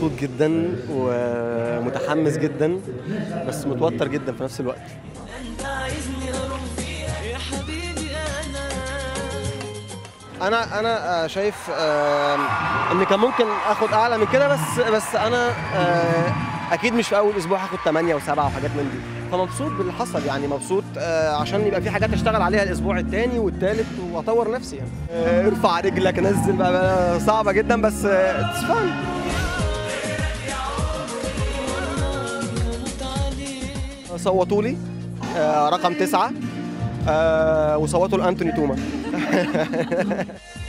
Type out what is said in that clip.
مبسوط جدا ومتحمس جدا بس متوتر جدا في نفس الوقت انت عايزني اروح فيها يا حبيبي انا انا انا آه، شايف آه، ان كان ممكن اخد اعلى من كده بس بس انا آه، اكيد مش في اول اسبوع هاخد 8 و7 وحاجات من دي فمبسوط باللي حصل يعني مبسوط آه، عشان يبقى في حاجات اشتغل عليها الاسبوع الثاني والثالث واطور نفسي يعني آه، ارفع رجلك نزل بقى, بقى صعبه جدا بس اتس فان صوتوا لي آه، رقم تسعة آه، وصوتوا لأنتوني توما